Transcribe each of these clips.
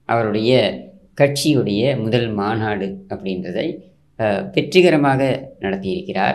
அவருடைய கட்சியுடைய முதல் மாநாடு அப்படின்றதை அஹ், வெற்றிகரமாக நடத்தியிருக்கிறார்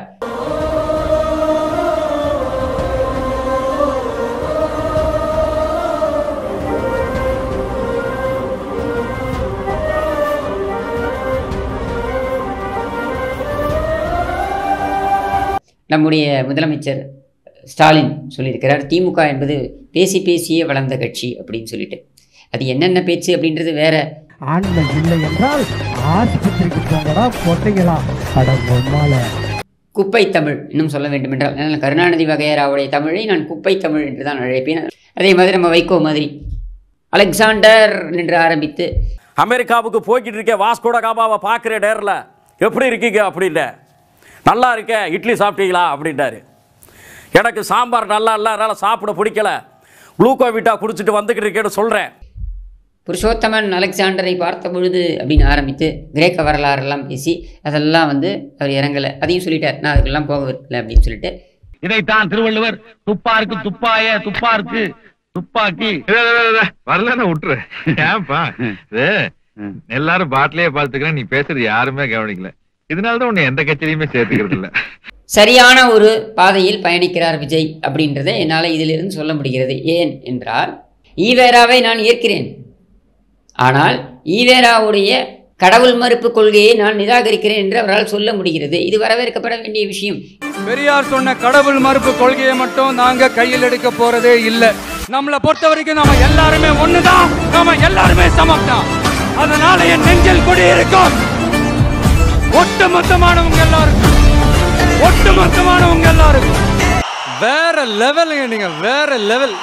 நம்முடைய முதலமைச்சர் ஸ்டாலின் சொல்லியிருக்கிறார் திமுக என்பது பேசி பேசியே வளர்ந்த கட்சி அப்படின்னு சொல்லிட்டு அது என்னென்ன பேச்சு அப்படின்றது வேற ஆண்மை இல்லை என்றால் ஆஸ்பத்திரிக்கு போங்கடா பொட்டைங்களா அட பொம்மால குப்பை தமிழ் இன்னும் சொல்ல வேண்டுமென்றால் அதனால் கருணாநிதி வகையராவுடைய தமிழை நான் குப்பை தமிழ் என்று தான் அழைப்பேன் அதே மாதிரி நம்ம வைகோ மாதிரி அலெக்சாண்டர் என்று ஆரம்பித்து அமெரிக்காவுக்கு போய்கிட்டு இருக்கேன் வாஸ்கோட காமாவை பார்க்குற நேரில் எப்படி இருக்கீங்க அப்படின்ன நல்லா இருக்கேன் இட்லி சாப்பிட்டீங்களா அப்படின்ட்டாரு எனக்கு சாம்பார் நல்லா இல்லை அதனால் சாப்பிட பிடிக்கல குளுக்கோவிட்டா குடிச்சிட்டு வந்துக்கிட்டு இருக்கேன்னு சொல்கிறேன் புருஷோத்தமன் அலெக்சாண்டரை பார்த்த பொழுது அப்படின்னு ஆரம்பித்து கிரேக்க வரலாறெல்லாம் பேசி அதெல்லாம் வந்து அவர் இறங்கலை அதையும் சொல்லிட்டார் நான் அதுக்கெல்லாம் போக விரும்பல அப்படின்னு சொல்லிட்டு இதைத்தான் திருவள்ளுவர் துப்பாருக்கு துப்பாய துப்பாருக்கு துப்பாக்கி வரலன்னா விட்டுரு ஏன்பா இது எல்லாரும் பாட்டிலேயே பார்த்துக்கிறேன் நீ பேசுறது யாருமே கவனிக்கல இதனாலதான் உன்னை எந்த கட்சியிலையுமே சேர்த்துக்கிறது இல்ல சரியான ஒரு பாதையில் பயணிக்கிறார் விஜய் அப்படின்றதை என்னால் இதிலிருந்து சொல்ல முடிகிறது ஏன் என்றால் ஈவேராவை நான் ஏற்கிறேன் ஆனால் ஈவேராவுடைய கடவுள் மறுப்பு கொள்கையை நான் நிராகரிக்கிறேன் என்று அவரால் சொல்ல முடிகிறது இது வரவேற்கப்பட வேண்டிய விஷயம் பெரியார் சொன்ன கடவுள் மறுப்பு கொள்கையை மட்டும் நாங்க கையில் எடுக்க போறதே இல்ல நம்மளை பொறுத்த வரைக்கும் நாம எல்லாருமே ஒண்ணுதான் நாம எல்லாருமே சமம் தான் அதனால என் நெஞ்சில் கொடி இருக்கும் ஒட்டு மொத்தமானவங்க எல்லாருக்கும் ஒட்டு மொத்தமானவங்க எல்லாருக்கும் வேற லெவலுங்க நீங்க வேற லெவல்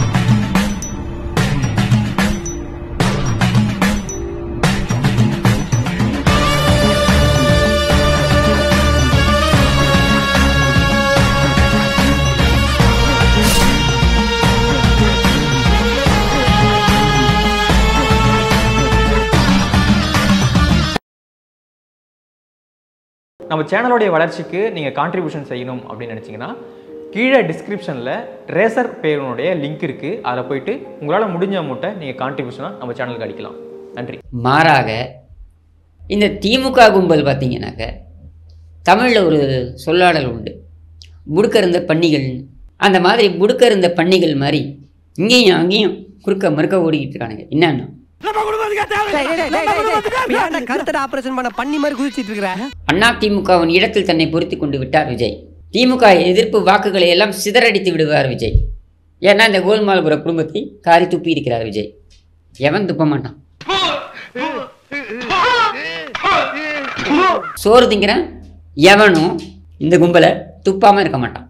நம்ம சேனலோடைய வளர்ச்சிக்கு நீங்கள் கான்ட்ரிபியூஷன் செய்யணும் அப்படின்னு நினச்சிங்கன்னா கீழே டிஸ்கிரிப்ஷனில் ரேசர் பேருனுடைய லிங்க் இருக்குது அதில் போயிட்டு உங்களால் முடிஞ்ச அமௌண்ட்டை நீங்கள் கான்ட்ரிபியூஷனாக நம்ம சேனலுக்கு அடிக்கலாம் நன்றி மாறாக இந்த திமுக கும்பல் பார்த்தீங்கன்னாக்க தமிழில் ஒரு சொல்லாடல் உண்டு முடுக்க இருந்த பன்னிகள் அந்த மாதிரி முடுக்க இருந்த பன்னிகள் மாதிரி இங்கேயும் அங்கேயும் குறுக்க மறுக்க ஓடிக்கிட்டு இருக்கானுங்க என்னன்னா கருத்தட ஆபரேஷன் பண்ண பண்ணி மாதிரி குதிச்சிட்டு இருக்கிற அண்ணா திமுகவின் இடத்தில் தன்னை பொருத்தி கொண்டு விட்டார் விஜய் திமுக எதிர்ப்பு வாக்குகளை எல்லாம் சிதறடித்து விடுவார் விஜய் ஏன்னா இந்த கோல்மால்புர குடும்பத்தை காரி துப்பி இருக்கிறார் விஜய் எவன் துப்ப மாட்டான் சோறு திங்கிறேன் எவனும் இந்த கும்பலை துப்பாம இருக்க மாட்டான்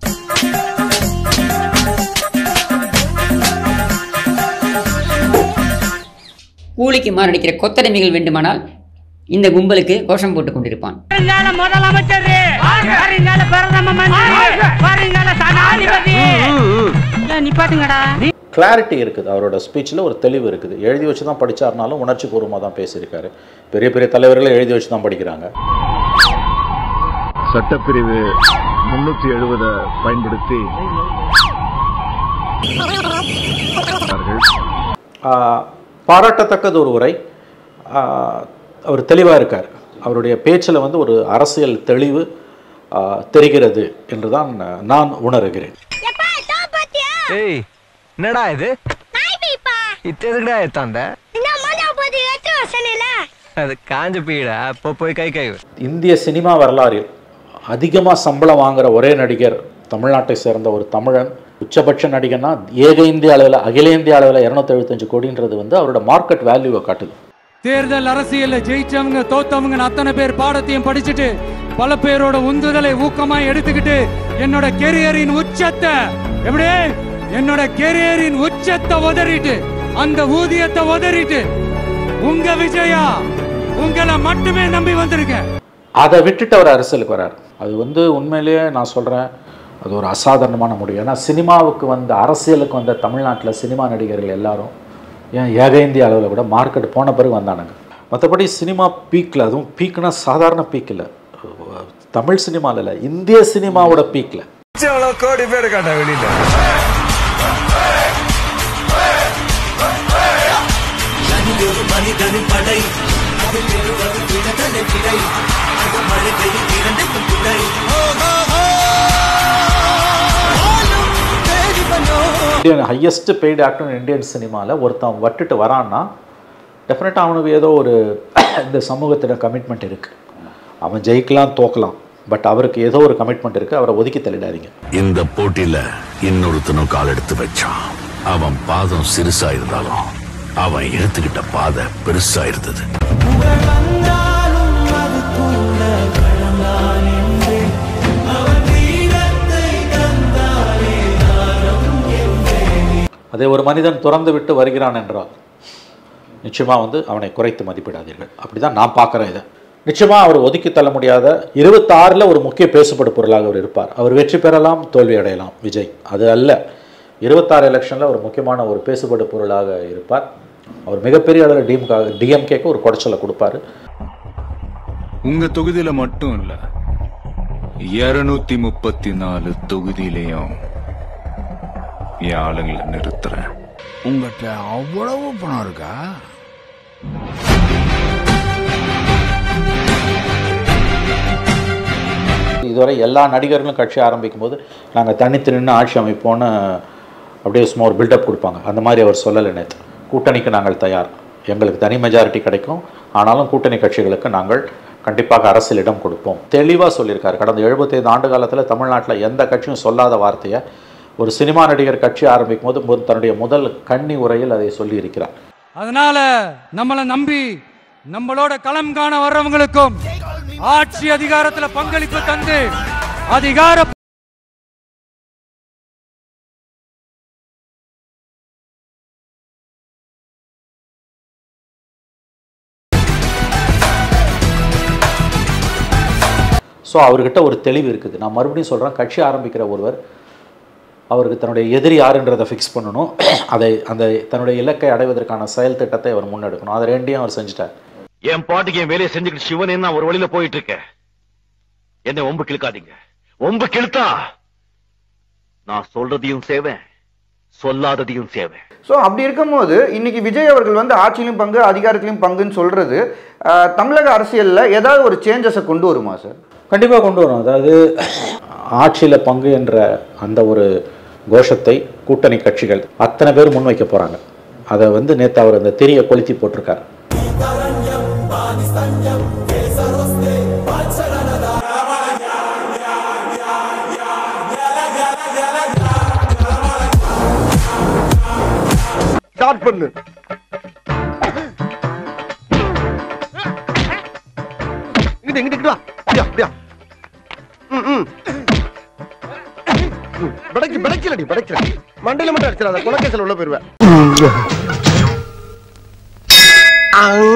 கூலிக்கு மாரடிக்கிற கொத்தடிமைகள் வேண்டுமானால் இந்த கும்பலுக்கு கோஷம் போட்டுக் கொண்டிருப்பான் வருங்கால முதலமைச்சர் வருங்கால பிரதம மந்திரி வருங்கால சனாதிபதி நிப்பாட்டுங்கடா கிளாரிட்டி இருக்குது அவரோட ஸ்பீச்சில் ஒரு தெளிவு இருக்குது எழுதி வச்சு தான் படித்தாருனாலும் உணர்ச்சி பூர்வமாக தான் பேசியிருக்காரு பெரிய பெரிய தலைவர்களை எழுதி வச்சு தான் படிக்கிறாங்க சட்டப்பிரிவு முன்னூத்தி எழுபதை பயன்படுத்தி ஆஹ், பாராட்டத்தக்கது ஒரு உரை ஆஹ், அவர் தெளிவாக இருக்கார் அவருடைய பேச்சில் வந்து ஒரு அரசியல் தெளிவு ஆஹ், தெரிகிறது என்று தான் நான் உணர்கிறேன் ஏய் என்னடா இது இத்த எதுக்குடா எடுத்தாந்த அது காஞ்ச பீடா இப்போ போய் கை கை இந்திய சினிமா வரலாறில் அதிகமாக சம்பளம் வாங்குற ஒரே நடிகர் தமிழ்நாட்டை சேர்ந்த ஒரு தமிழன் உச்சபட்ச நடிகன்னா ஏக இந்திய அளவில் அகில இந்திய அளவில் இரநூத்தி எழுபத்தஞ்சு கோடின்றது வந்து அவரோட மார்க்கெட் வேல்யூவை காட்டுது தேர்தல் அரசியல்ல ஜெயிச்சவங்க தோத்தவங்க அத்தனை பேர் பாடத்தையும் படிச்சுட்டு பல பேரோட உந்துதலை ஊக்கமா எடுத்துக்கிட்டு என்னோட கெரியரின் உச்சத்தை எப்படி என்னோட கெரியரின் உச்சத்தை உதறிட்டு அந்த ஊதியத்தை உதறிட்டு உங்க விஜயா உங்களை மட்டுமே நம்பி வந்திருக்கேன் அதை விட்டுட்டு அவர் அரசியலுக்கு வரார் அது வந்து உண்மையிலேயே நான் சொல்கிறேன் அது ஒரு அசாதாரணமான முடிவு ஏன்னா சினிமாவுக்கு வந்த அரசியலுக்கு வந்த தமிழ்நாட்டில் சினிமா நடிகர்கள் எல்லாரும் ஏன் ஏக இந்திய அளவில் கூட மார்க்கெட் போன பிறகு வந்தானுங்க மற்றபடி சினிமா பீக்கில் அதுவும் பீக்னா சாதாரண பீக் இல்லை தமிழ் சினிமாவில் இல்லை இந்திய சினிமாவோட பீக்கில் கோடி பேர் காட்ட வெளியில Indian highest paid actor Indian சினிமாவில் ஒருத்தன் வட்டுட்டு வரான்னா டெஃபினட்டாக அவனுக்கு ஏதோ ஒரு இந்த சமூகத்தில் கமிட்மெண்ட் இருக்குது அவன் ஜெயிக்கலாம் தோக்கலாம் பட் அவருக்கு ஏதோ ஒரு கமிட்மெண்ட் இருக்குது அவரை ஒதுக்கி தள்ளிடாதீங்க இந்த போட்டியில இன்னொருத்தனும் கால் எடுத்து வச்சான் அவன் பாதம் சிறுசா இருந்தாலும் அவன் எடுத்துக்கிட்ட பாதை பெருசா இருந்தது அதை ஒரு மனிதன் துறந்து விட்டு வருகிறான் என்றால் நிச்சயமாக வந்து அவனை குறைத்து மதிப்பிடாதீர்கள் அப்படி தான் நான் பார்க்குறேன் இதை நிச்சயமாக அவர் ஒதுக்கி தள்ள முடியாத இருபத்தாறில் ஒரு முக்கிய பேசுபடு பொருளாக அவர் இருப்பார் அவர் வெற்றி பெறலாம் தோல்வி அடையலாம் விஜய் அது அல்ல இருபத்தாறு எலெக்ஷனில் ஒரு முக்கியமான ஒரு பேசுபடு பொருளாக இருப்பார் அவர் மிகப்பெரிய அளவில் டிஎம்கே டிஎம்கேக்கு ஒரு குடைச்சலை கொடுப்பாரு உங்க தொகுதியில மட்டும் இல்ல இருநூத்தி முப்பத்தி நாலு தொகுதியிலையும் என் ஆளுங்களை நிறுத்துறேன் உங்ககிட்ட அவ்வளவு பணம் இருக்கா இதுவரை எல்லா நடிகர்களும் கட்சி ஆரம்பிக்கும் போது நாங்கள் தனித்து நின்று ஆட்சி அமைப்போன்னு அப்படியே சும்மா ஒரு பில்டப் கொடுப்பாங்க அந்த மாதிரி அவர் சொல்லலை நேற்று கூட்டணிக்கு நாங்கள் தயார் எங்களுக்கு தனி மெஜாரிட்டி கிடைக்கும் ஆனாலும் கூட்டணி கட்சிகளுக்கு நாங்கள் கண்டிப்பாக அரசியல் இடம் கொடுப்போம் தெளிவாக சொல்லியிருக்காரு கடந்த 75 ஆண்டு காலத்தில் தமிழ்நாட்டில் எந்த கட்சியும் சொல்லாத வார்த்தையை ஒரு சினிமா நடிகர் கட்சி ஆரம்பிக்கும் போது மு- தன்னுடைய முதல் கன்னி உரையில் அதை சொல்லியிருக்கிறார் அதனால நம்மளை நம்பி நம்மளோட களம் காண வர்றவங்களுக்கும் ஆட்சி அதிகாரத்துல பங்களிப்பு தந்து அதிகார ஸோ அவர்கிட்ட ஒரு தெளிவு இருக்குது நான் மறுபடியும் சொல்கிறேன் கட்சி ஆரம்பிக்கிற ஒருவர் அவருக்கு தன்னுடைய எதிரி யாருன்றதை ஃபிக்ஸ் பண்ணணும் அதை அந்த தன்னுடைய இலக்கை அடைவதற்கான செயல் திட்டத்தை அவர் முன்னெடுக்கணும் அதை ரெண்டையும் அவர் செஞ்சுட்டார் என் பாட்டுக்கு என் வேலையை செஞ்சுக்கிட்டு சிவனே நான் ஒரு வழியில போயிட்டு இருக்கேன் என்ன ஒம்பு கிழக்காதீங்க ஒம்பு கிழத்தா நான் சொல்றதையும் சேவேன் சொல்லாததையும் சேவேன் ஸோ அப்படி இருக்கும்போது இன்னைக்கு விஜய் அவர்கள் வந்து ஆட்சியிலும் பங்கு அதிகாரத்திலும் பங்குன்னு சொல்றது ஆஹ், தமிழக அரசியல்ல ஏதாவது ஒரு சேஞ்சஸை கொண்டு வருமா சார் கண்டிப்பாக கொண்டு வரும் அதாவது ஆட்சியில் பங்கு என்ற அந்த ஒரு கோஷத்தை கூட்டணி கட்சிகள் அத்தனை பேர் முன்வைக்க போகிறாங்க அதை வந்து நேற்று அவர் அந்த திரியை கொளுத்தி போட்டிருக்கார் ஸ்டார்ட் பண்ணு இங்கிட்டு இங்கிட்டு இங்கிட்டு வா அப்படியா அப்படியா ம் ம் ம், பிடைக்கு பிடைக்கலடி பிடைக்கல மண்டையில மட்டும் அடிச்சிடாத குலக்கேசல் உள்ள போயிருவேன்